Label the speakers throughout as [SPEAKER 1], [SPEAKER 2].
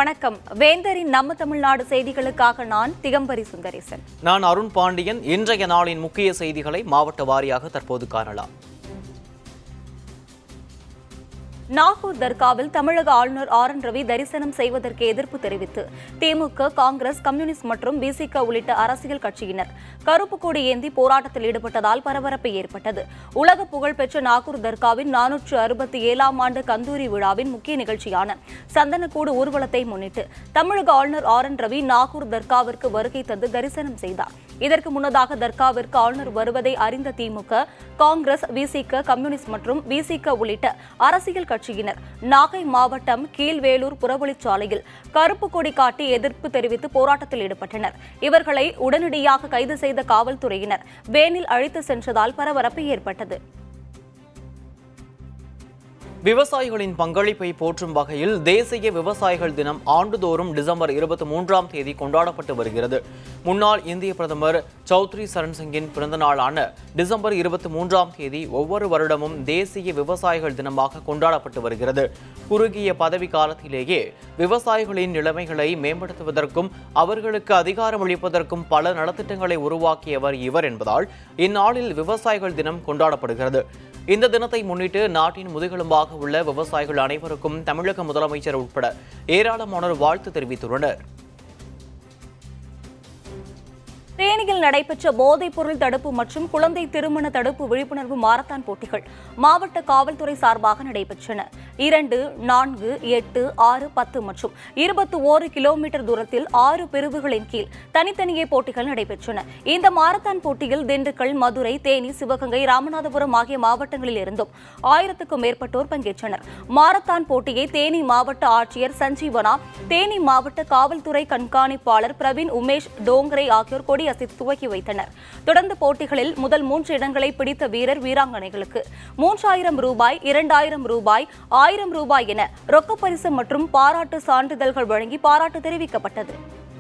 [SPEAKER 1] வணக்கம் வேந்தரின் நம்ம தமிழ்நாடு செய்திகளுக்காக நான் திகம்பரி சுந்தரேசன்
[SPEAKER 2] நான் அருண் பாண்டியன் இன்றைய நாளின் முக்கிய செய்திகளை மாவட்ட வாரியாக தற்போது காணலாம்
[SPEAKER 1] நாகூர் தர்காவில் தமிழக ஆளுநர் ஆர் என் ரவி தரிசனம் செய்வதற்கு எதிர்ப்பு தெரிவித்து திமுக காங்கிரஸ் கம்யூனிஸ்ட் மற்றும் பிசிக உள்ளிட்ட அரசியல் கட்சியினர் கருப்பு கொடி ஏந்தி போராட்டத்தில் ஈடுபட்டதால் பரபரப்பு ஏற்பட்டது உலக புகழ்பெற்ற நாகூர் தர்காவின் நானூற்று அறுபத்தி ஏழாம் ஆண்டு கந்தூரி விழாவின் முக்கிய நிகழ்ச்சியான சந்தனக்கூடு ஊர்வலத்தை முன்னிட்டு தமிழக ஆளுநர் ஆர் என் ரவி நாகூர் தர்காவிற்கு வருகை தந்து தரிசனம் செய்தார் இதற்கு முன்னதாக தர்காவிற்கு ஆளுநர் வருவதை அறிந்த திமுக காங்கிரஸ் விசிக கம்யூனிஸ்ட் மற்றும் விசிக உள்ளிட்ட அரசியல் கட்சியினர் நாகை மாவட்டம் கீழ்வேலூர் புறவழிச்சாலையில் கருப்பு கொடி காட்டி எதிர்ப்பு தெரிவித்து போராட்டத்தில் ஈடுபட்டனர் இவர்களை உடனடியாக கைது செய்த காவல்துறையினர் வேனில் அழைத்து சென்றதால் பரபரப்பு ஏற்பட்டது
[SPEAKER 2] விவசாயிகளின் பங்களிப்பை போற்றும் வகையில் தேசிய விவசாயிகள் தினம் ஆண்டுதோறும் டிசம்பர் இருபத்தி மூன்றாம் தேதி கொண்டாடப்பட்டு வருகிறது முன்னாள் இந்திய பிரதமர் சௌத்ரி சரண் சிங்கின் பிறந்த நாளான டிசம்பர் இருபத்தி மூன்றாம் தேதி ஒவ்வொரு வருடமும் தேசிய விவசாயிகள் தினமாக கொண்டாடப்பட்டு வருகிறது குறுகிய பதவி காலத்திலேயே விவசாயிகளின் நிலைமைகளை மேம்படுத்துவதற்கும் அவர்களுக்கு அதிகாரம் அளிப்பதற்கும் பல நலத்திட்டங்களை உருவாக்கியவர் இவர் என்பதால் இந்நாளில் விவசாயிகள் தினம் கொண்டாடப்படுகிறது இந்த தினத்தை முன்னிட்டு நாட்டின் முதுகெலும்பாக உள்ள விவசாயிகள் அனைவருக்கும் தமிழக முதலமைச்சர் உட்பட ஏராளமானோர் வாழ்த்து தெரிவித்துள்ளனர்
[SPEAKER 1] தேனியில் நடைபெற்ற போதைப் பொருள் தடுப்பு மற்றும் குழந்தை திருமண தடுப்பு விழிப்புணர்வு மாரத்தான் போட்டிகள் மாவட்ட காவல்துறை சார்பாக நடைபெற்றன இரண்டு நான்கு எட்டு ஆறு பத்து மற்றும் இருபத்தி ஓரு கிலோமீட்டர் தூரத்தில் ஆறு பிரிவுகளின் கீழ் தனித்தனியே போட்டிகள் நடைபெற்றன இந்த மாரத்தான் போட்டியில் திண்டுக்கல் மதுரை தேனி சிவகங்கை ராமநாதபுரம் ஆகிய மாவட்டங்களில் இருந்தும் ஆயிரத்துக்கும் மேற்பட்டோர் பங்கேற்றனர் மாரத்தான் போட்டியை தேனி மாவட்ட ஆட்சியர் சஞ்சீவனா தேனி மாவட்ட காவல்துறை கண்காணிப்பாளர் பிரவீன் உமேஷ் டோங்கரை ஆகியோர் கொடியசைத்து துவக்கி வைத்தனர் தொடர்ந்து போட்டிகளில் முதல் மூன்று இடங்களை பிடித்த வீரர் வீராங்கனைகளுக்கு மூன்றாயிரம் ரூபாய் இரண்டாயிரம் ரூபாய் ஆயிரம் ரூபாய் என ரொக்கப் பரிசு மற்றும் பாராட்டு சான்றிதழ்கள் வழங்கி பாராட்டு தெரிவிக்கப்பட்டது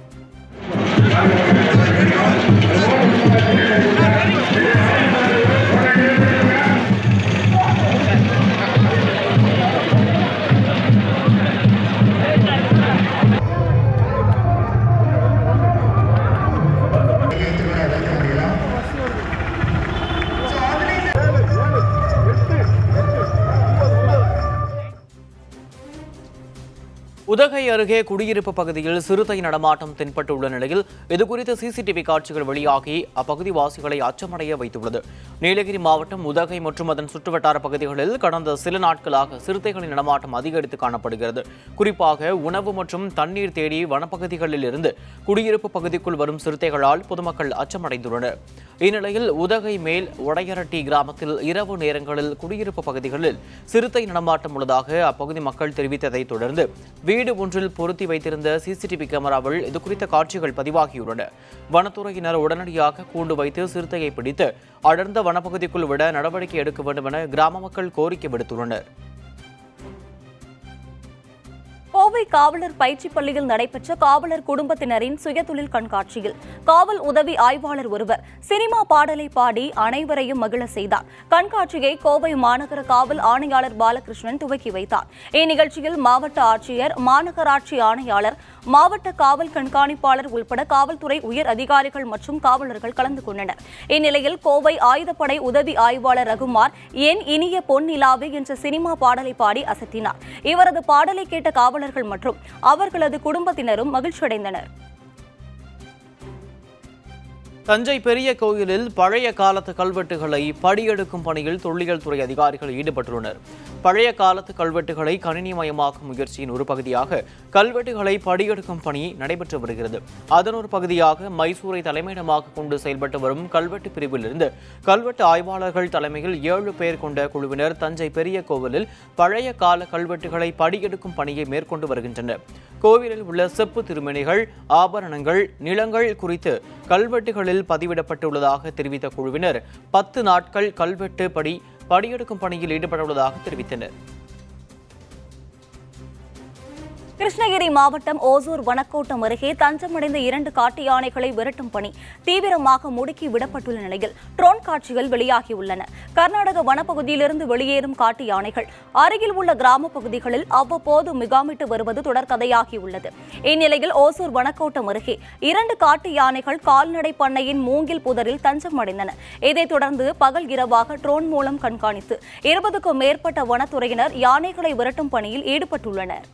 [SPEAKER 2] உதகை அருகே குடியிருப்பு பகுதியில் சிறுத்தை நடமாட்டம் தென்பட்டுள்ள நிலையில் இதுகுறித்த சிசிடிவி காட்சிகள் வெளியாகி அப்பகுதி வாசிகளை அச்சமடைய வைத்துள்ளது நீலகிரி மாவட்டம் உதகை மற்றும் அதன் சுற்றுவட்டார பகுதிகளில் கடந்த சில நாட்களாக சிறுத்தைகளின் நடமாட்டம் அதிகரித்து காணப்படுகிறது குறிப்பாக உணவு மற்றும் தண்ணீர் தேடி வனப்பகுதிகளில் இருந்து குடியிருப்பு பகுதிக்குள் வரும் சிறுத்தைகளால் பொதுமக்கள் அச்சமடைந்துள்ளனர் இந்நிலையில் உதகை மேல் ஒடையரட்டி கிராமத்தில் இரவு நேரங்களில் குடியிருப்பு பகுதிகளில் சிறுத்தை நடமாட்டம் உள்ளதாக அப்பகுதி மக்கள் தெரிவித்ததைத் தொடர்ந்து வீடு ஒன்றில் பொருத்தி வைத்திருந்த சிசிடிவி கேமராவில் இது குறித்த காட்சிகள் பதிவாகியுள்ளன வனத்துறையினர் உடனடியாக கூண்டு வைத்து சிறுத்தையை பிடித்து அடர்ந்த வனப்பகுதிக்குள் விட நடவடிக்கை எடுக்க வேண்டும் என கிராம மக்கள் கோரிக்கை விடுத்துள்ளனர்
[SPEAKER 1] கோவை காவலர் பயிற்சி பள்ளியில் நடைபெற்ற காவலர் குடும்பத்தினரின் சுயதொழில் கண்காட்சியில் காவல் உதவி ஆய்வாளர் ஒருவர் சினிமா பாடலை பாடி அனைவரையும் மகிழ செய்தார் கண்காட்சியை கோவை மாநகர காவல் ஆணையாளர் பாலகிருஷ்ணன் துவக்கி வைத்தார் இந்நிகழ்ச்சியில் மாவட்ட ஆட்சியர் மாநகராட்சி ஆணையாளர் மாவட்ட காவல் கண்காணிப்பாளர் உள்பட காவல்துறை உயர் அதிகாரிகள் மற்றும் காவலர்கள் கலந்து கொண்டனர் இந்நிலையில் கோவை ஆயுதப்படை உதவி ஆய்வாளர் ரகுமார் என் இனிய பொன் நிலாவே என்ற சினிமா பாடலை பாடி அசத்தினார் இவரது பாடலை கேட்ட காவலர்கள் மற்றும் அவர்களது குடும்பத்தினரும் மகிழ்ச்சியடைந்தனர்
[SPEAKER 2] தஞ்சை பெரிய கோயிலில் பழைய காலத்து கல்வெட்டுகளை படியெடுக்கும் பணியில் தொல்லியல் துறை அதிகாரிகள் ஈடுபட்டுள்ளனர் பழைய காலத்து கல்வெட்டுகளை கணினிமயமாக்கும் முயற்சியின் ஒரு பகுதியாக கல்வெட்டுகளை படியெடுக்கும் பணி நடைபெற்று வருகிறது அதன் ஒரு பகுதியாக மைசூரை தலைமையிடமாக கொண்டு செயல்பட்டு வரும் கல்வெட்டு பிரிவிலிருந்து கல்வெட்டு ஆய்வாளர்கள் தலைமையில் ஏழு பேர் கொண்ட குழுவினர் தஞ்சை பெரிய கோவிலில் பழைய கால கல்வெட்டுகளை படியெடுக்கும் பணியை மேற்கொண்டு வருகின்றனர் கோவிலில் உள்ள செப்பு திருமணிகள் ஆபரணங்கள் நிலங்கள் குறித்து கல்வெட்டுகளில் பதிவிடப்பட்டுள்ளதாக தெரிவித்த குழுவினர் பத்து நாட்கள் கல்வெட்டு படி படியெடுக்கும் பணியில் ஈடுபட உள்ளதாக தெரிவித்தனர்
[SPEAKER 1] கிருஷ்ணகிரி மாவட்டம் ஓசூர் வனக்கோட்டம் அருகே தஞ்சமடைந்த இரண்டு காட்டு யானைகளை விரட்டும் பணி தீவிரமாக முடுக்கி விடப்பட்டுள்ள நிலையில் ட்ரோன் காட்சிகள் வெளியாகியுள்ளன கர்நாடக வனப்பகுதியிலிருந்து வெளியேறும் காட்டு யானைகள் அருகில் உள்ள கிராம பகுதிகளில் அவ்வப்போது முகாமிட்டு வருவது தொடர்கதையாகியுள்ளது இந்நிலையில் ஓசூர் வனக்கோட்டம் அருகே இரண்டு காட்டு யானைகள் கால்நடை பண்ணையின் மூங்கில் புதரில் தஞ்சமடைந்தன இதைத் தொடர்ந்து பகல் இரவாக ட்ரோன் மூலம் கண்காணித்து இருபதுக்கும் மேற்பட்ட வனத்துறையினர் யானைகளை விரட்டும் பணியில் ஈடுபட்டுள்ளனர்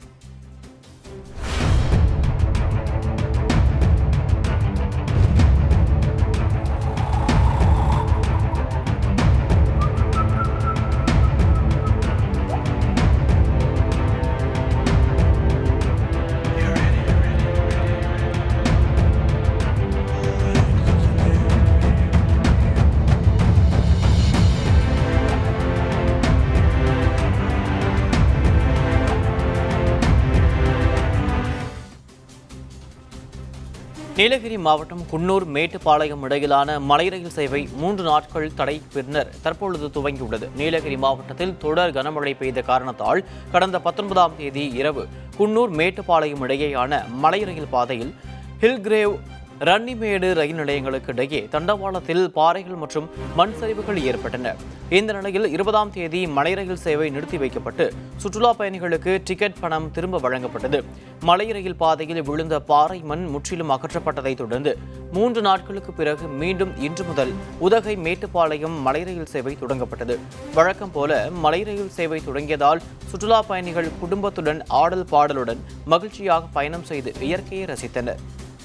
[SPEAKER 2] நீலகிரி மாவட்டம் குன்னூர் மேட்டுப்பாளையம் இடையிலான மலை ரயில் சேவை மூன்று நாட்கள் தடை பின்னர் தற்பொழுது துவங்கியுள்ளது நீலகிரி மாவட்டத்தில் தொடர் கனமழை பெய்த காரணத்தால் கடந்த பத்தொன்பதாம் தேதி இரவு குன்னூர் மேட்டுப்பாளையம் இடையேயான மலை ரயில் பாதையில் ஹில்கிரேவ் ரன்னிமேடு ரயில் நிலையங்களுக்கு இடையே தண்டவாளத்தில் பாறைகள் மற்றும் மண் சரிவுகள் ஏற்பட்டன இந்த நிலையில் இருபதாம் தேதி மலை ரயில் சேவை நிறுத்தி வைக்கப்பட்டு சுற்றுலா பயணிகளுக்கு டிக்கெட் பணம் திரும்ப வழங்கப்பட்டது மலை ரயில் பாதையில் விழுந்த பாறை மண் முற்றிலும் அகற்றப்பட்டதைத் தொடர்ந்து மூன்று நாட்களுக்கு பிறகு மீண்டும் இன்று முதல் உதகை மேட்டுப்பாளையம் மலை ரயில் சேவை தொடங்கப்பட்டது வழக்கம் போல மலை ரயில் சேவை தொடங்கியதால் சுற்றுலா பயணிகள் குடும்பத்துடன் ஆடல் பாடலுடன் மகிழ்ச்சியாக பயணம் செய்து இயற்கையை ரசித்தனர்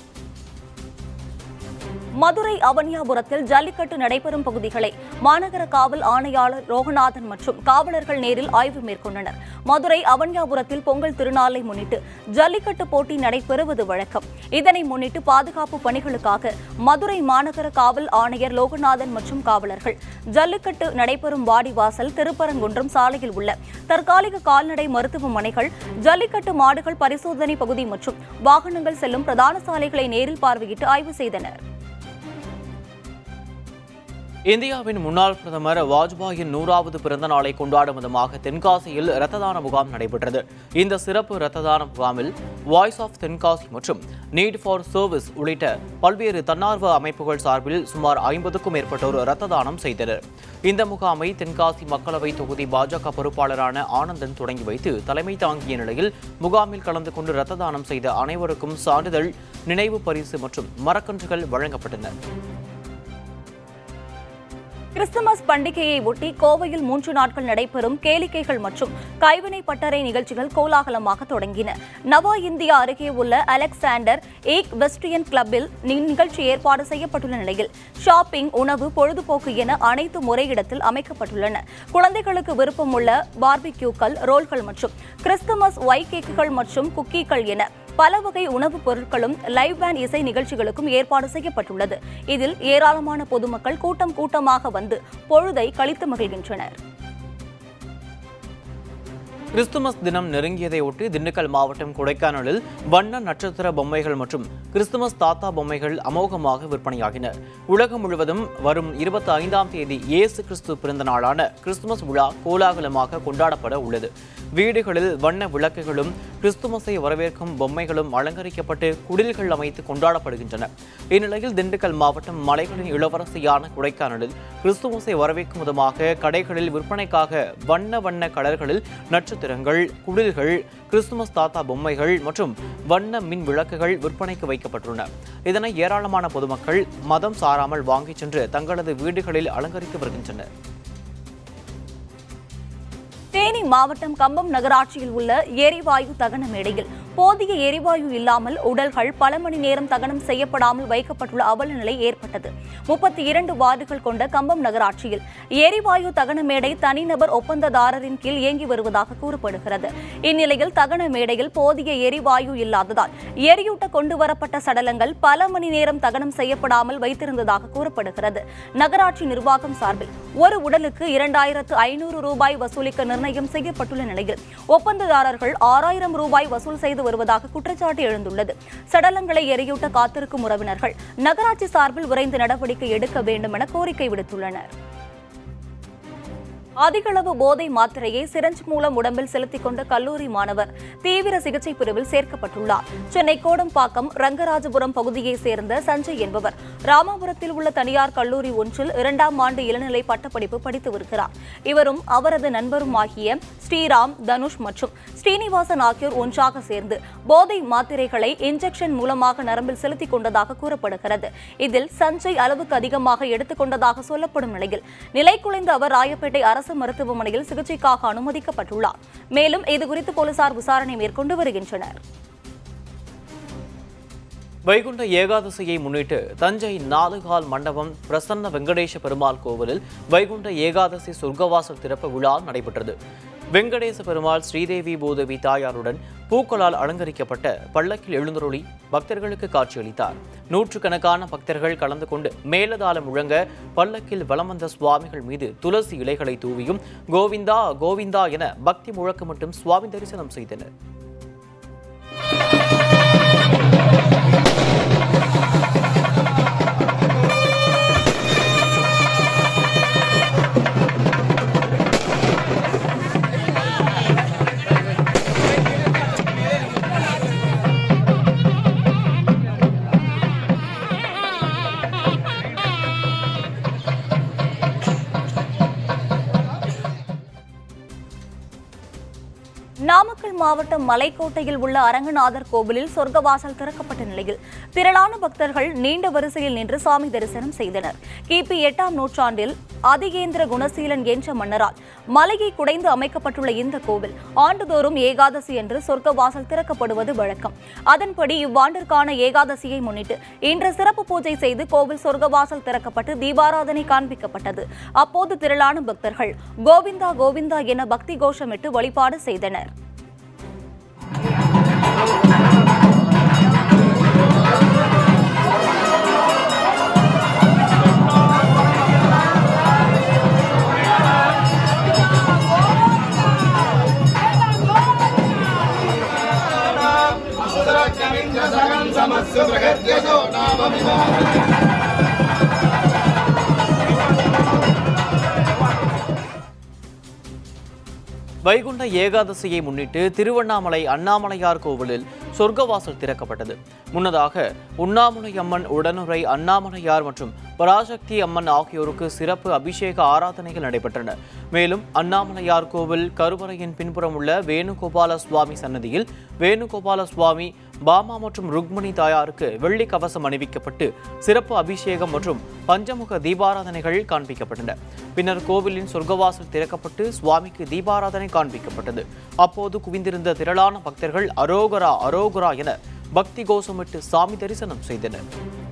[SPEAKER 1] மதுரை அவனியாபுரத்தில் ஜல்லிக்கட்டு நடைபெறும் பகுதிகளை மாநகர காவல் ஆணையாளர் ரோகநாதன் மற்றும் காவலர்கள் நேரில் ஆய்வு மேற்கொண்டனர் மதுரை அவனியாபுரத்தில் பொங்கல் திருநாளை முன்னிட்டு ஜல்லிக்கட்டு போட்டி நடைபெறுவது வழக்கம் இதனை முன்னிட்டு பாதுகாப்பு பணிகளுக்காக மதுரை மாநகர காவல் ஆணையர் லோகநாதன் மற்றும் காவலர்கள் ஜல்லிக்கட்டு நடைபெறும் வாடிவாசல் திருப்பரங்குன்றம் சாலையில் உள்ள தற்காலிக கால்நடை மருத்துவமனைகள் ஜல்லிக்கட்டு மாடுகள் பரிசோதனை பகுதி மற்றும் வாகனங்கள் செல்லும் பிரதான சாலைகளை நேரில் பார்வையிட்டு ஆய்வு செய்தனர்
[SPEAKER 2] இந்தியாவின் முன்னாள் பிரதமர் வாஜ்பாயின் நூறாவது பிறந்த நாளை கொண்டாடும் விதமாக தென்காசியில் இரத்த தான முகாம் நடைபெற்றது இந்த சிறப்பு இரத்த தான முகாமில் வாய்ஸ் ஆஃப் தென்காசி மற்றும் நீட் ஃபார் சர்வீஸ் உள்ளிட்ட பல்வேறு தன்னார்வ அமைப்புகள் சார்பில் சுமார் ஐம்பதுக்கும் மேற்பட்டோர் இரத்த தானம் செய்தனர் இந்த முகாமை தென்காசி மக்களவை தொகுதி பாஜக பொறுப்பாளரான ஆனந்தன் தொடங்கி வைத்து தலைமை தாங்கிய நிலையில் முகாமில் கலந்து கொண்டு இரத்த தானம் செய்த அனைவருக்கும் சான்றிதழ் நினைவு பரிசு மற்றும் மரக்கன்றுகள் வழங்கப்பட்டன
[SPEAKER 1] கிறிஸ்துமஸ் பண்டிகையை ஒட்டி கோவையில் மூன்று நாட்கள் நடைபெறும் கேளிக்கைகள் மற்றும் கைவினை பட்டறை நிகழ்ச்சிகள் கோலாகலமாக தொடங்கின நவா இந்தியா அருகே உள்ள அலெக்சாண்டர் ஏக் வெஸ்டியன் கிளப்பில் நி- நிகழ்ச்சி ஏற்பாடு செய்யப்பட்டுள்ள நிலையில் ஷாப்பிங் உணவு பொழுதுபோக்கு என அனைத்து முறையிடத்தில் அமைக்கப்பட்டுள்ளன குழந்தைகளுக்கு விருப்பமுள்ள பார்பிக்யூக்கள் ரோல்கள் மற்றும் கிறிஸ்துமஸ் ஒய் கேக்குகள் மற்றும் குக்கீகள் என பல வகை உணவுப் பொருட்களும் லைவ் பேண்ட் இசை நிகழ்ச்சிகளுக்கும் ஏற்பாடு செய்யப்பட்டுள்ளது இதில் ஏராளமான பொதுமக்கள் கூட்டம் கூட்டமாக வந்து பொழுதை கழித்து மகிழ்கின்றனர்
[SPEAKER 2] கிறிஸ்துமஸ் தினம் நெருங்கியதை ஒட்டி திண்டுக்கல் மாவட்டம் கொடைக்கானலில் வண்ண நட்சத்திர பொம்மைகள் மற்றும் கிறிஸ்துமஸ் தாத்தா பொம்மைகள் அமோகமாக விற்பனையாகின உலகம் முழுவதும் வரும் இருபத்தி ஐந்தாம் தேதி இயேசு கிறிஸ்து பிறந்த நாளான கிறிஸ்துமஸ் விழா கோலாகலமாக கொண்டாடப்பட உள்ளது வீடுகளில் வண்ண விளக்குகளும் கிறிஸ்துமஸை வரவேற்கும் பொம்மைகளும் அலங்கரிக்கப்பட்டு குடில்கள் அமைத்து கொண்டாடப்படுகின்றன இந்நிலையில் திண்டுக்கல் மாவட்டம் மலைகளின் இளவரசியான கொடைக்கானலில் கிறிஸ்துமஸை வரவேற்கும் விதமாக கடைகளில் விற்பனைக்காக வண்ண வண்ண கலர்களில் நட்சத்திரங்கள் குடில்கள் கிறிஸ்துமஸ் தாத்தா பொம்மைகள் மற்றும் வண்ண மின் விளக்குகள் விற்பனைக்கு வைக்கப்பட்டுள்ளன இதனை ஏராளமான பொதுமக்கள் மதம் சாராமல் வாங்கிச் சென்று தங்களது வீடுகளில் அலங்கரித்து வருகின்றனர்
[SPEAKER 1] தேனி மாவட்டம் கம்பம் நகராட்சியில் உள்ள எரிவாயு தகன மேடையில் போதிய எரிவாயு இல்லாமல் உடல்கள் பல மணி நேரம் தகனம் செய்யப்படாமல் வைக்கப்பட்டுள்ள அவல நிலை ஏற்பட்டது முப்பத்தி இரண்டு வார்டுகள் கொண்ட கம்பம் நகராட்சியில் எரிவாயு தகன மேடை தனிநபர் ஒப்பந்ததாரரின் கீழ் இயங்கி வருவதாக கூறப்படுகிறது இந்நிலையில் தகன மேடையில் போதிய எரிவாயு இல்லாததால் எரியூட்ட கொண்டு வரப்பட்ட சடலங்கள் பல மணி நேரம் தகனம் செய்யப்படாமல் வைத்திருந்ததாக கூறப்படுகிறது நகராட்சி நிர்வாகம் சார்பில் ஒரு உடலுக்கு இரண்டாயிரத்து ஐநூறு ரூபாய் வசூலிக்க நிர்ணயம் செய்யப்பட்டுள்ள நிலையில் ஒப்பந்ததாரர்கள் ஆறாயிரம் ரூபாய் வசூல் செய்து வருவதாக குற்றச்சாட்டு எழுந்துள்ளது சடலங்களை எரியூட்ட காத்திருக்கும் உறவினர்கள் நகராட்சி சார்பில் விரைந்து நடவடிக்கை எடுக்க வேண்டும் என கோரிக்கை விடுத்துள்ளனர் அதிகளவு போதை மாத்திரையை சிரஞ்ச் மூலம் உடம்பில் செலுத்திக் கொண்ட கல்லூரி மாணவர் தீவிர சிகிச்சை பிரிவில் சேர்க்கப்பட்டுள்ளார் சென்னை கோடம்பாக்கம் ரங்கராஜபுரம் பகுதியைச் சேர்ந்த சஞ்சய் என்பவர் ராமாபுரத்தில் உள்ள தனியார் கல்லூரி ஒன்றில் இரண்டாம் ஆண்டு இளநிலை பட்டப்படிப்பு படித்து வருகிறார் இவரும் அவரது நண்பரும் ஆகிய ஸ்ரீராம் தனுஷ் மற்றும் ஸ்ரீனிவாசன் ஆகியோர் ஒன்றாக சேர்ந்து போதை மாத்திரைகளை இன்ஜெக்ஷன் மூலமாக நரம்பில் செலுத்திக் கொண்டதாக கூறப்படுகிறது இதில் சஞ்சய் அளவுக்கு அதிகமாக எடுத்துக் கொண்டதாக சொல்லப்படும் நிலையில் நிலை குலைந்த அவர் ராயப்பேட்டை அரசு மருத்துவமனையில் சிகிச்சைக்காக அனுமதிக்கப்பட்டுள்ளார் மேலும் இதுகுறித்து போலீசார் விசாரணை மேற்கொண்டு வருகின்றனர்
[SPEAKER 2] வைகுண்ட ஏகாதசியை முன்னிட்டு தஞ்சை நாலுகால் மண்டபம் பிரசன்ன வெங்கடேஷ பெருமாள் கோவிலில் வைகுண்ட ஏகாதசி சொர்க்கவாசல் திறப்பு விழா நடைபெற்றது வெங்கடேச பெருமாள் ஸ்ரீதேவி பூதேவி தாயாருடன் பூக்களால் அலங்கரிக்கப்பட்ட பல்லக்கில் எழுந்தருளி பக்தர்களுக்கு காட்சியளித்தார் நூற்றுக்கணக்கான பக்தர்கள் கலந்து கொண்டு மேலதாளம் முழங்க பல்லக்கில் வலம் வந்த சுவாமிகள் மீது துளசி இலைகளை தூவியும் கோவிந்தா கோவிந்தா என பக்தி முழக்கமிட்டும் சுவாமி தரிசனம் செய்தனர்
[SPEAKER 1] நாமக்கல் மாவட்டம் மலைக்கோட்டையில் உள்ள அரங்கநாதர் கோவிலில் சொர்க்கவாசல் திறக்கப்பட்ட நிலையில் திரளான பக்தர்கள் நீண்ட வரிசையில் நின்று சாமி தரிசனம் செய்தனர் கிபி எட்டாம் நூற்றாண்டில் அதிகேந்திர குணசீலன் என்ற மன்னரால் மலையை குடைந்து அமைக்கப்பட்டுள்ள இந்த கோவில் ஆண்டுதோறும் ஏகாதசி என்று சொர்க்கவாசல் திறக்கப்படுவது வழக்கம் அதன்படி இவ்வாண்டிற்கான ஏகாதசியை முன்னிட்டு இன்று சிறப்பு பூஜை செய்து கோவில் சொர்க்கவாசல் திறக்கப்பட்டு தீபாராதனை காண்பிக்கப்பட்டது அப்போது திரளான பக்தர்கள் கோவிந்தா கோவிந்தா என பக்தி கோஷமிட்டு வழிபாடு செய்தனர்
[SPEAKER 2] வைகுண்ட ஏகாதசியை முன்னிட்டு திருவண்ணாமலை அண்ணாமலையார் கோவிலில் சொர்க்கவாசல் திறக்கப்பட்டது முன்னதாக உண்ணாமுலை அம்மன் உடனுரை அண்ணாமலையார் மற்றும் பராசக்தி அம்மன் ஆகியோருக்கு சிறப்பு அபிஷேக ஆராதனைகள் நடைபெற்றன மேலும் அண்ணாமலையார் கோவில் கருவறையின் பின்புறம் உள்ள வேணுகோபால சுவாமி சன்னதியில் வேணுகோபால சுவாமி பாமா மற்றும் ருக்மணி தாயாருக்கு வெள்ளி கவசம் அணிவிக்கப்பட்டு சிறப்பு அபிஷேகம் மற்றும் பஞ்சமுக தீபாராதனைகள் காண்பிக்கப்பட்டன பின்னர் கோவிலின் சொர்க்கவாசல் திறக்கப்பட்டு சுவாமிக்கு தீபாராதனை காண்பிக்கப்பட்டது அப்போது குவிந்திருந்த திரளான பக்தர்கள் அரோகரா அரோகரா என பக்தி கோஷமிட்டு சாமி தரிசனம் செய்தனர்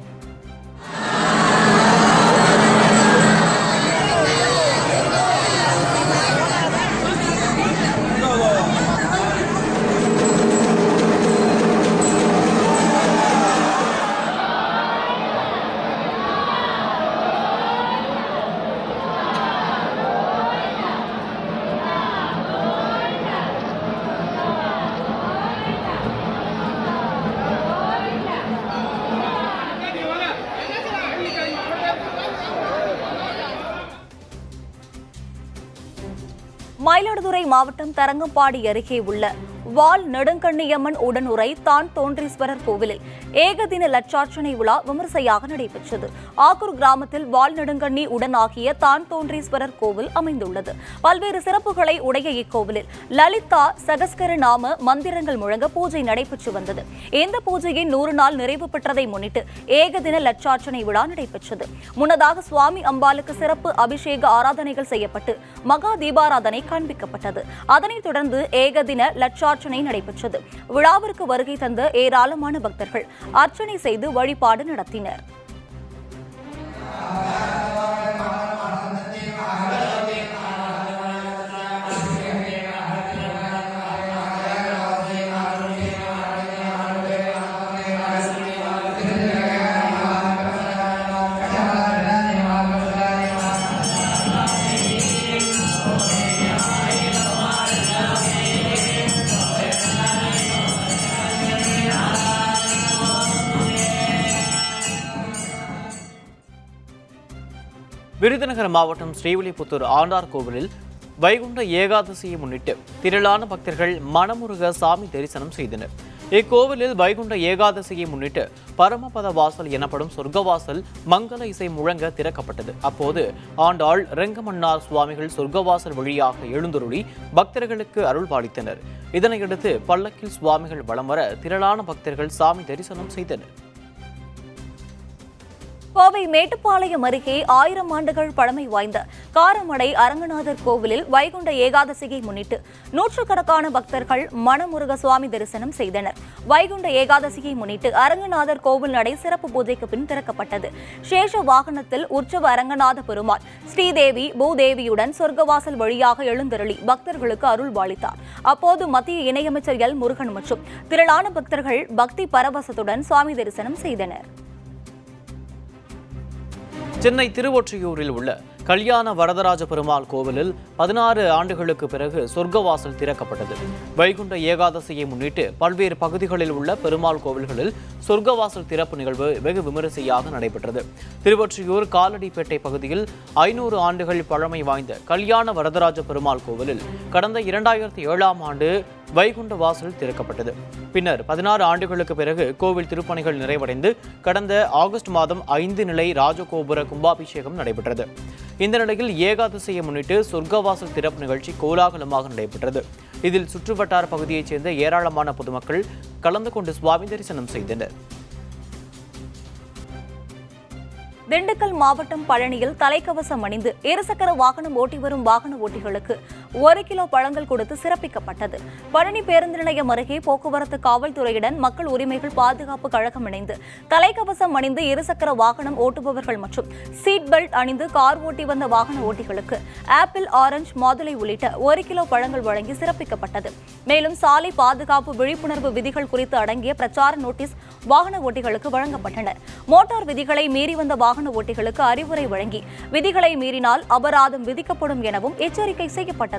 [SPEAKER 1] மயிலாடுதுறை மாவட்டம் தரங்கம்பாடி அருகே உள்ள வால் நெடுங்கண்ணியம்மன் உடனுரை தான் தோன்றீஸ்வரர் கோவிலில் ஏகதின லட்சார்ச்சனை விழா விமர்சையாக நடைபெற்றது ஆக்கூர் கிராமத்தில் வால் நெடுங்கண்ணி உடன் ஆகிய தான் தோன்றீஸ்வரர் கோவில் அமைந்துள்ளது பல்வேறு சிறப்புகளை உடைய இக்கோவிலில் லலிதா சகஸ்கர நாம மந்திரங்கள் முழங்க பூஜை நடைபெற்று வந்தது இந்த பூஜையின் நூறு நாள் நிறைவு பெற்றதை முன்னிட்டு ஏகதின லட்சார்ச்சனை விழா நடைபெற்றது முன்னதாக சுவாமி அம்பாளுக்கு சிறப்பு அபிஷேக ஆராதனைகள் செய்யப்பட்டு மகா தீபாராதனை காண்பிக்கப்பட்டது அதனைத் தொடர்ந்து ஏகதின லட்சார்ச்சனை நடைபெற்றது விழாவிற்கு வருகை தந்த ஏராளமான பக்தர்கள் அர்ச்சனை செய்து வழிபாடு நடத்தினர்
[SPEAKER 2] விருதுநகர் மாவட்டம் ஸ்ரீவில்லிபுத்தூர் ஆண்டார் கோவிலில் வைகுண்ட ஏகாதசியை முன்னிட்டு திரளான பக்தர்கள் மனமுருக சாமி தரிசனம் செய்தனர் இக்கோவிலில் வைகுண்ட ஏகாதசியை முன்னிட்டு பரமபத வாசல் எனப்படும் சொர்க்கவாசல் மங்கள இசை முழங்க திறக்கப்பட்டது அப்போது ஆண்டாள் ரெங்கமன்னார் சுவாமிகள் சொர்க்கவாசல் வழியாக எழுந்தருளி பக்தர்களுக்கு அருள் பாலித்தனர் இதனையடுத்து பல்லக்கில் சுவாமிகள் வலம் வர திரளான பக்தர்கள் சாமி தரிசனம் செய்தனர்
[SPEAKER 1] கோவை மேட்டுப்பாளையம் அருகே ஆயிரம் ஆண்டுகள் பழமை வாய்ந்த காரமடை அரங்கநாதர் கோவிலில் வைகுண்ட ஏகாதசியை முன்னிட்டு நூற்றுக்கணக்கான பக்தர்கள் மனமுருக சுவாமி தரிசனம் செய்தனர் வைகுண்ட ஏகாதசியை முன்னிட்டு அரங்கநாதர் கோவில் நடை சிறப்பு பூஜைக்கு பின் திறக்கப்பட்டது சேஷ வாகனத்தில் உற்சவ அரங்கநாத பெருமாள் ஸ்ரீதேவி பூதேவியுடன் சொர்க்கவாசல் வழியாக எழுந்தருளி பக்தர்களுக்கு அருள் பாலித்தார் அப்போது மத்திய இணையமைச்சர் எல் முருகன் மற்றும் திரளான பக்தர்கள் பக்தி பரவசத்துடன் சுவாமி தரிசனம் செய்தனர்
[SPEAKER 2] சென்னை திருவொற்றியூரில் உள்ள கல்யாண வரதராஜ பெருமாள் கோவிலில் பதினாறு ஆண்டுகளுக்கு பிறகு சொர்க்கவாசல் திறக்கப்பட்டது வைகுண்ட ஏகாதசியை முன்னிட்டு பல்வேறு பகுதிகளில் உள்ள பெருமாள் கோவில்களில் சொர்க்கவாசல் திறப்பு நிகழ்வு வெகு விமரிசையாக நடைபெற்றது திருவொற்றியூர் காலடிப்பேட்டை பகுதியில் ஐநூறு ஆண்டுகள் பழமை வாய்ந்த கல்யாண வரதராஜ பெருமாள் கோவிலில் கடந்த இரண்டாயிரத்தி ஏழாம் ஆண்டு வைகுண்ட வாசல் திறக்கப்பட்டது பின்னர் பதினாறு ஆண்டுகளுக்கு பிறகு கோவில் திருப்பணிகள் நிறைவடைந்து கடந்த ஆகஸ்ட் மாதம் ஐந்து நிலை ராஜகோபுர கும்பாபிஷேகம் நடைபெற்றது இந்த நிலையில் ஏகாதசியை முன்னிட்டு சொர்க்கவாசல் திறப்பு நிகழ்ச்சி கோலாகலமாக நடைபெற்றது இதில் சுற்றுவட்டார பகுதியைச் சேர்ந்த ஏராளமான பொதுமக்கள் கலந்து கொண்டு சுவாமி தரிசனம் செய்தனர்
[SPEAKER 1] திண்டுக்கல் மாவட்டம் பழனியில் தலைக்கவசம் அணிந்து இருசக்கர வாகனம் ஓட்டி வரும் வாகன ஓட்டிகளுக்கு ஒரு கிலோ பழங்கள் கொடுத்து சிறப்பிக்கப்பட்டது பழனி பேருந்து நிலையம் அருகே போக்குவரத்து காவல்துறையுடன் மக்கள் உரிமைகள் பாதுகாப்பு கழகம் இணைந்து தலைக்கவசம் அணிந்து இருசக்கர வாகனம் ஓட்டுபவர்கள் மற்றும் சீட் பெல்ட் அணிந்து கார் ஓட்டி வந்த வாகன ஓட்டிகளுக்கு ஆப்பிள் ஆரஞ்சு மாதுளை உள்ளிட்ட ஒரு கிலோ பழங்கள் வழங்கி சிறப்பிக்கப்பட்டது மேலும் சாலை பாதுகாப்பு விழிப்புணர்வு விதிகள் குறித்து அடங்கிய பிரச்சார நோட்டீஸ் வாகன ஓட்டிகளுக்கு வழங்கப்பட்டன மோட்டார் விதிகளை மீறி வந்த வாகன ஓட்டிகளுக்கு அறிவுரை வழங்கி விதிகளை மீறினால் அபராதம் விதிக்கப்படும் எனவும் எச்சரிக்கை செய்யப்பட்டது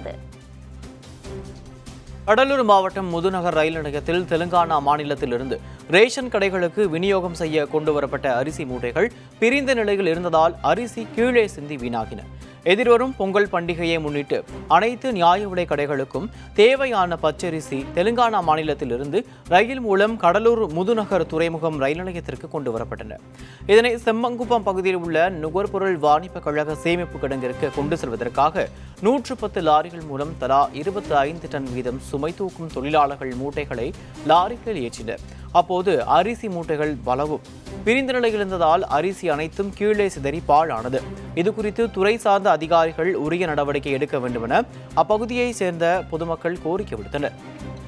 [SPEAKER 2] கடலூர் மாவட்டம் முதுநகர் ரயில் நிலையத்தில் தெலுங்கானா மாநிலத்திலிருந்து ரேஷன் கடைகளுக்கு விநியோகம் செய்ய கொண்டு வரப்பட்ட அரிசி மூட்டைகள் பிரிந்த நிலையில் இருந்ததால் அரிசி கீழே சிந்தி வீணாகின எதிர்வரும் பொங்கல் பண்டிகையை முன்னிட்டு அனைத்து நியாய விலை கடைகளுக்கும் தேவையான பச்சரிசி தெலுங்கானா மாநிலத்திலிருந்து ரயில் மூலம் கடலூர் முதுநகர் துறைமுகம் ரயில் நிலையத்திற்கு கொண்டு வரப்பட்டன இதனை செம்மங்குப்பம் பகுதியில் உள்ள நுகர்பொருள் வாணிப கழக சேமிப்பு கிடங்கிற்கு கொண்டு செல்வதற்காக நூற்று பத்து லாரிகள் மூலம் தலா இருபத்தி ஐந்து டன் வீதம் சுமை தூக்கும் தொழிலாளர்கள் மூட்டைகளை லாரிகளில் ஏற்றினர் அப்போது அரிசி மூட்டைகள் பலவும் பிரிந்த நிலையில் இருந்ததால் அரிசி அனைத்தும் கீழே சிதறி பாழானது இது குறித்து துறை சார்ந்த அதிகாரிகள் உரிய நடவடிக்கை எடுக்க வேண்டுமென அப்பகுதியை சேர்ந்த பொதுமக்கள் கோரிக்கை விடுத்தனர்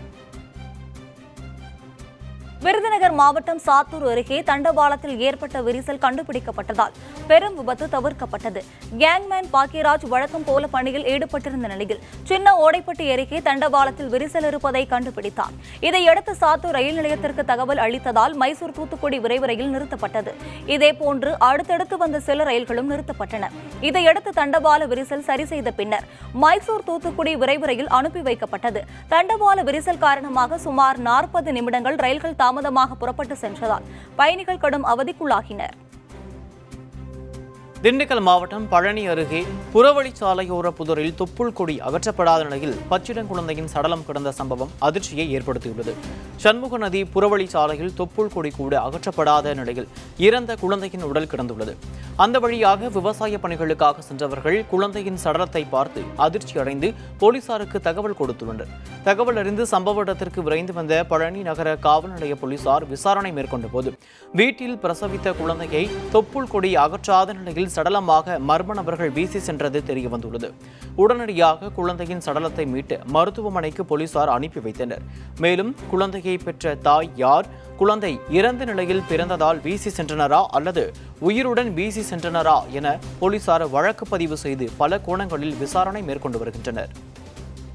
[SPEAKER 1] விருதுநகர் மாவட்டம் சாத்தூர் அருகே தண்டவாளத்தில் ஏற்பட்ட விரிசல் கண்டுபிடிக்கப்பட்டதால் பெரும் விபத்து தவிர்க்கப்பட்டது கேங்மேன் பாக்கியராஜ் வழக்கம் போல பணியில் ஈடுபட்டிருந்த நிலையில் சின்ன ஓடைப்பட்டி அருகே தண்டவாளத்தில் விரிசல் இருப்பதை கண்டுபிடித்தார் இதையடுத்து சாத்தூர் ரயில் நிலையத்திற்கு தகவல் அளித்ததால் மைசூர் தூத்துக்குடி விரைவு ரயில் நிறுத்தப்பட்டது இதேபோன்று அடுத்தடுத்து வந்த சில ரயில்களும் நிறுத்தப்பட்டன இதையடுத்து தண்டவாள விரிசல் சரி செய்த பின்னர் மைசூர் தூத்துக்குடி விரைவு ரயில் அனுப்பி வைக்கப்பட்டது தண்டவாள விரிசல் காரணமாக சுமார் நாற்பது நிமிடங்கள் ரயில்கள் தாமதமாக புறப்பட்டு சென்றதால் பயணிகள் கடும் அவதிக்குள்ளாகினர்
[SPEAKER 2] திண்டுக்கல் மாவட்டம் பழனி அருகே புறவழிச்சாலையோர புதரில் தொப்புள் கொடி அகற்றப்படாத நிலையில் பச்சிளங்குழந்தையின் சடலம் கிடந்த சம்பவம் அதிர்ச்சியை ஏற்படுத்தியுள்ளது சண்முக நதி புறவழிச்சாலையில் தொப்புள் கொடி கூட அகற்றப்படாத நிலையில் இறந்த குழந்தையின் உடல் கிடந்துள்ளது அந்த வழியாக விவசாய பணிகளுக்காக சென்றவர்கள் குழந்தையின் சடலத்தை பார்த்து அதிர்ச்சி அடைந்து போலீசாருக்கு தகவல் கொடுத்துள்ளனர் தகவல் அறிந்து சம்பவ இடத்திற்கு விரைந்து வந்த பழனி நகர காவல் நிலைய போலீசார் விசாரணை மேற்கொண்ட போது வீட்டில் பிரசவித்த குழந்தையை தொப்புள் கொடி அகற்றாத நிலையில் சடலமாக மர்ம நபர்கள் வீசி சென்றது தெரிய வந்துள்ளது உடனடியாக குழந்தையின் சடலத்தை மீட்டு மருத்துவமனைக்கு போலீசார் அனுப்பி வைத்தனர் மேலும் குழந்தையை பெற்ற தாய் யார் குழந்தை இறந்த நிலையில் பிறந்ததால் வீசி சென்றனரா அல்லது உயிருடன் வீசி சென்றனரா என போலீசார் வழக்கு பதிவு செய்து பல கோணங்களில் விசாரணை மேற்கொண்டு வருகின்றனர்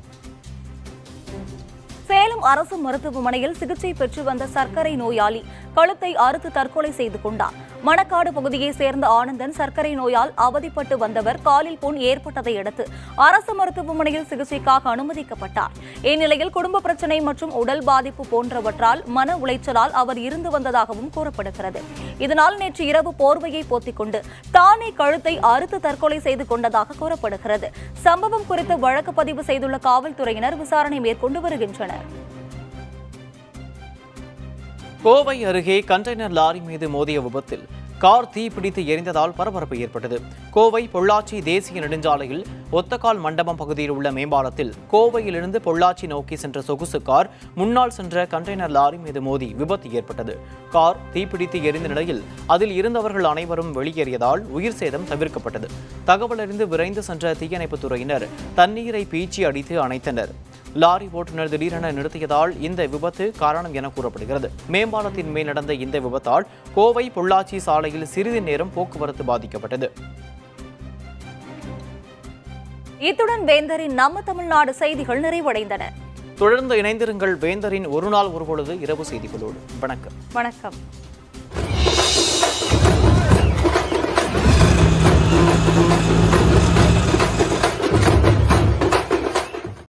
[SPEAKER 1] சேலம் அரசு மருத்துவமனையில் சிகிச்சை பெற்று வந்த சர்க்கரை நோயாளி கழுத்தை அறுத்து தற்கொலை செய்து கொண்டார் மணக்காடு பகுதியைச் சேர்ந்த ஆனந்தன் சர்க்கரை நோயால் அவதிப்பட்டு வந்தவர் காலில் புண் ஏற்பட்டதை அடுத்து அரசு மருத்துவமனையில் சிகிச்சைக்காக அனுமதிக்கப்பட்டார் இந்நிலையில் குடும்ப பிரச்சனை மற்றும் உடல் பாதிப்பு போன்றவற்றால் மன உளைச்சலால் அவர் இருந்து வந்ததாகவும் கூறப்படுகிறது இதனால் நேற்று இரவு போர்வையை போத்திக் கொண்டு தானே கழுத்தை அறுத்து தற்கொலை செய்து கொண்டதாக கூறப்படுகிறது சம்பவம் குறித்து வழக்கு பதிவு செய்துள்ள காவல்துறையினர் விசாரணை மேற்கொண்டு வருகின்றனர்
[SPEAKER 2] கோவை அருகே கண்டெய்னர் லாரி மீது மோதிய விபத்தில் கார் தீப்பிடித்து எரிந்ததால் பரபரப்பு ஏற்பட்டது கோவை பொள்ளாச்சி தேசிய நெடுஞ்சாலையில் ஒத்தக்கால் மண்டபம் பகுதியில் உள்ள மேம்பாலத்தில் கோவையிலிருந்து பொள்ளாச்சி நோக்கி சென்ற சொகுசு கார் முன்னால் சென்ற கண்டெய்னர் லாரி மீது மோதி விபத்து ஏற்பட்டது கார் தீப்பிடித்து எரிந்த நிலையில் அதில் இருந்தவர்கள் அனைவரும் வெளியேறியதால் உயிர் சேதம் தவிர்க்கப்பட்டது தகவல் அறிந்து விரைந்து சென்ற தீயணைப்புத் துறையினர் தண்ணீரை பீச்சி அடித்து அணைத்தனர் லாரி ஓட்டுநர் திடீரென நிறுத்தியதால் இந்த விபத்து காரணம் என கூறப்படுகிறது மேம்பாலத்தின் மேல் நடந்த இந்த விபத்தால் கோவை பொள்ளாச்சி சாலையில் சிறிது நேரம் போக்குவரத்து பாதிக்கப்பட்டது
[SPEAKER 1] இத்துடன் வேந்தரின் நம்ம தமிழ்நாடு செய்திகள் நிறைவடைந்தன
[SPEAKER 2] தொடர்ந்து இணைந்திருங்கள் வேந்தரின் ஒரு நாள் ஒரு பொழுது இரவு செய்திகளோடு வணக்கம்
[SPEAKER 1] வணக்கம்